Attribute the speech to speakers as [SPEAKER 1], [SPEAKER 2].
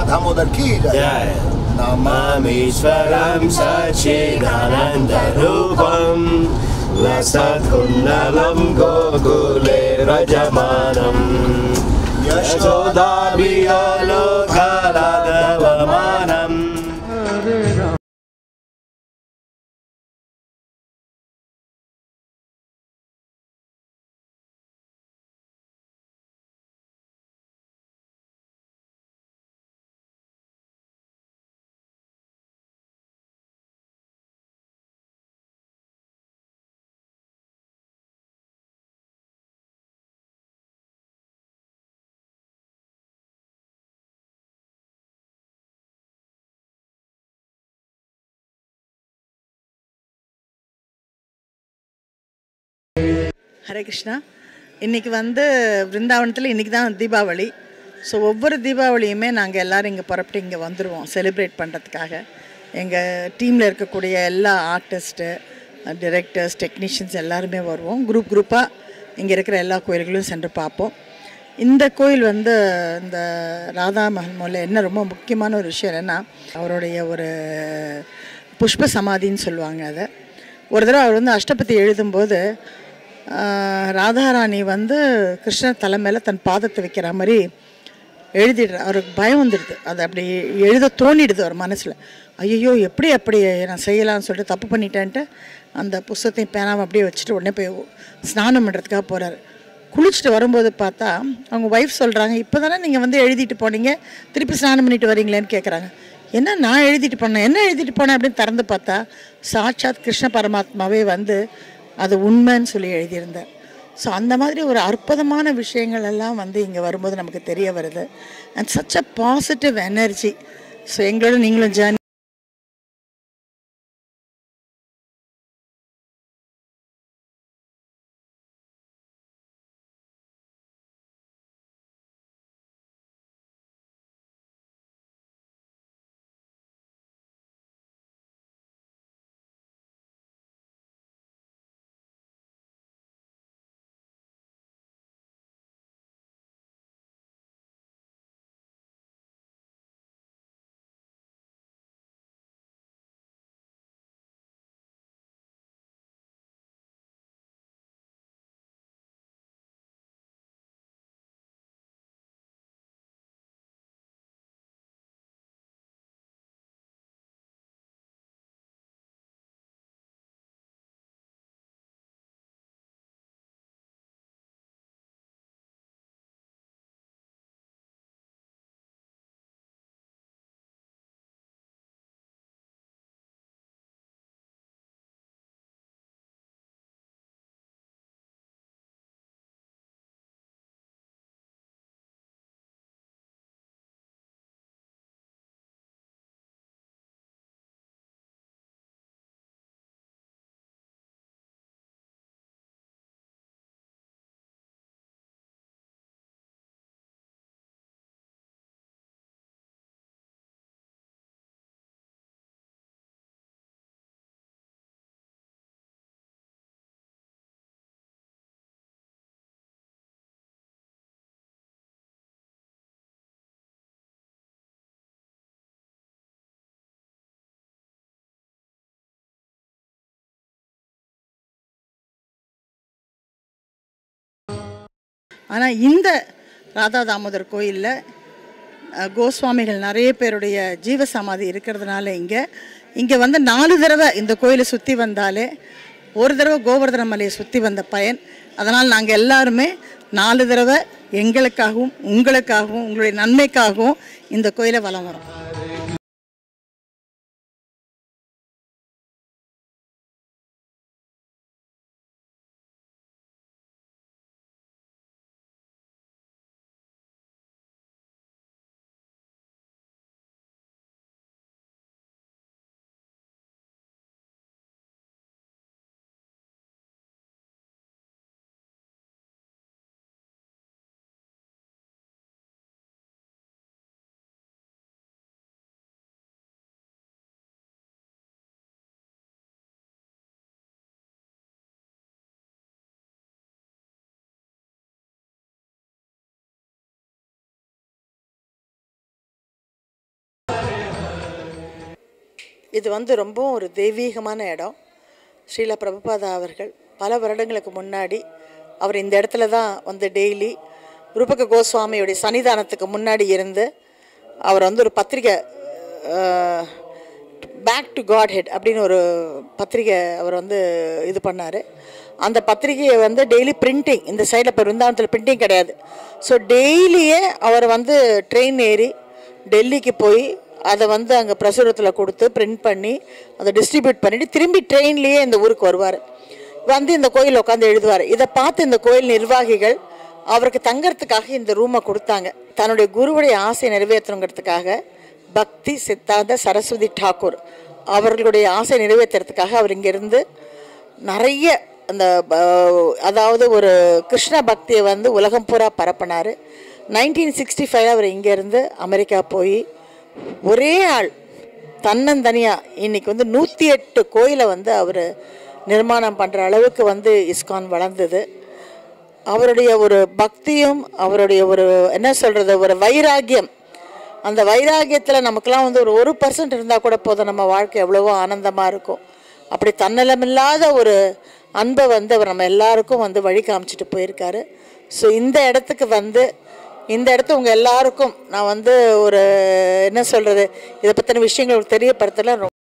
[SPEAKER 1] दामोदर की जय
[SPEAKER 2] जय
[SPEAKER 3] नमामीश्वरं सच्चिदानन्दरूपं लसत्कुण्डलं गोकुले रजमानम् यशोदाभियोलोकराघवमानम्
[SPEAKER 4] ஹரே கிருஷ்ணா இன்றைக்கி வந்து பிருந்தாவனத்தில் இன்றைக்கி தான் தீபாவளி ஸோ ஒவ்வொரு தீபாவளியுமே நாங்கள் எல்லோரும் இங்கே புறப்பட்டு இங்கே வந்துடுவோம் செலிப்ரேட் பண்ணுறதுக்காக எங்கள் டீமில் இருக்கக்கூடிய எல்லா ஆர்டிஸ்ட்டு டிரெக்டர்ஸ் டெக்னீஷியன்ஸ் எல்லாருமே வருவோம் குரூப் குரூப்பாக இங்கே இருக்கிற எல்லா கோயில்களையும் சென்று பார்ப்போம் இந்த கோயில் வந்து இந்த ராதா மஹல்மோல என்ன ரொம்ப முக்கியமான ஒரு விஷயம் என்னென்னா அவருடைய ஒரு புஷ்ப சமாதின்னு சொல்லுவாங்க அதை ஒரு தடவை அவர் வந்து அஷ்டபதி எழுதும்போது ஆஹ், ராதாராணி வந்து கிருஷ்ணர் தலை மேலே தன் பாதத்தை வைக்கிற மாதிரி எழுதிடுற அவருக்கு பயம் வந்துடுது அது அப்படி எழுத தோணிடுது அவர் மனசில் ஐயோ எப்படி அப்படி நான் செய்யலாம்னு சொல்லிட்டு தப்பு பண்ணிட்டேன்ட்டு அந்த புஸ்தகத்தையும் பேனாவை அப்படியே வச்சுட்டு உடனே போய் ஸ்நானம் பண்ணுறதுக்காக போகிறாரு குளிச்சுட்டு வரும்போது பார்த்தா அவங்க ஒய்ஃப் சொல்கிறாங்க இப்போ தானே நீங்கள் வந்து எழுதிட்டு போனீங்க திருப்பி ஸ்நானம் பண்ணிட்டு வரீங்களேன்னு கேட்குறாங்க என்ன நான் எழுதிட்டு போனேன் என்ன எழுதிட்டு போனேன் அப்படின்னு திறந்து பார்த்தா சாட்சாத் கிருஷ்ண பரமாத்மாவே வந்து அது உண்மைன்னு சொல்லி எழுதியிருந்தார் ஸோ அந்த மாதிரி ஒரு அற்புதமான விஷயங்கள் எல்லாம் வந்து இங்கே வரும்போது நமக்கு தெரிய வருது and such a positive energy so எங்களோட நீங்களும் ஜேர்னி ஆனால் இந்த ராதா தாமோதர் கோயிலில் அஹ், கோஸ்வாமிகள் நிறைய பேருடைய ஜீவ சமாதி இருக்கிறதுனால இங்கே இங்கே வந்து நாலு தடவை இந்த கோயிலை சுற்றி வந்தாலே ஒரு தடவை கோவர்தன மலையை சுற்றி வந்த பயன் அதனால் நாங்கள் எல்லாருமே நாலு தடவை எங்களுக்காகவும் உங்களுக்காகவும் உங்களுடைய நன்மைக்காகவும் இந்த கோயிலை வலம் வரோம் இது வந்து ரொம்ப ஒரு தெய்வீகமான இடம் ஸ்ரீல பிரபுபாதா அவர்கள் பல வருடங்களுக்கு முன்னாடி அவர் இந்த இடத்துல தான் வந்து டெய்லி ரூபக கோஸ்வாமியுடைய சன்னிதானத்துக்கு முன்னாடி இருந்து அவர் வந்து ஒரு பத்திரிக்கை பேக் டு காட் ஹெட் அப்படின்னு ஒரு பத்திரிக்கை அவர் வந்து இது பண்ணார் அந்த பத்திரிகையை வந்து டெய்லி பிரிண்டிங் இந்த சைடில் இப்போ விருந்தாவனத்தில் பிரிண்டிங் கிடையாது ஸோ டெய்லியே அவர் வந்து ட்ரெயின் ஏறி டெல்லிக்கு போய் அதை வந்து அங்கே பிரசுரத்தில் கொடுத்து பிரிண்ட் பண்ணி அதை டிஸ்ட்ரிபியூட் பண்ணிவிட்டு திரும்பி ட்ரெயின்லேயே இந்த ஊருக்கு வருவார் வந்து இந்த கோயில் உட்காந்து எழுதுவார் இதை பார்த்து இந்த கோயில் நிர்வாகிகள் அவருக்கு தங்கறதுக்காக இந்த ரூமை கொடுத்தாங்க தன்னுடைய குருவுடைய ஆசை நிறைவேற்றணுங்கிறதுக்காக பக்தி சித்தாந்த சரஸ்வதி டாக்கூர் அவர்களுடைய ஆசை நிறைவேற்றுறதுக்காக அவர் இங்கேருந்து நிறைய அந்த ப- அதாவது ஒரு கிருஷ்ண பக்தியை வந்து உலகம் பூரா பரப்பினார் நைன்டீன் சிக்ஸ்டி ஃபைவ் அவர் இங்கேருந்து அமெரிக்கா போய் ஒரே ஆள் தன்னந்தனியாக இன்னைக்கு வந்து நூற்றி எட்டு கோயிலை வந்து அவர் நிர்மாணம் பண்ணுற அளவுக்கு வந்து இஸ்கான் வளர்ந்தது அவருடைய ஒரு பக்தியும் அவருடைய ஒரு என்ன சொல்கிறது ஒரு வைராக்கியம் அந்த வைராக்கியத்தில் நமக்கெல்லாம் வந்து ஒரு ஒரு பர்சன்ட் இருந்தால் கூட போதும் நம்ம வாழ்க்கை எவ்வளவோ ஆனந்தமாக இருக்கும் அப்படி தன்னலமில்லாத ஒரு அன்பை வந்து அவர் நம்ம எல்லாருக்கும் வந்து வழி காமிச்சிட்டு போயிருக்காரு ஸோ இந்த இடத்துக்கு வந்து இந்த இடத்த உங்கள் எல்லாருக்கும் நான் வந்து ஒரு என்ன சொல்கிறது இதை பற்றின விஷயங்கள் தெரியப்படுத்தல ரொம்ப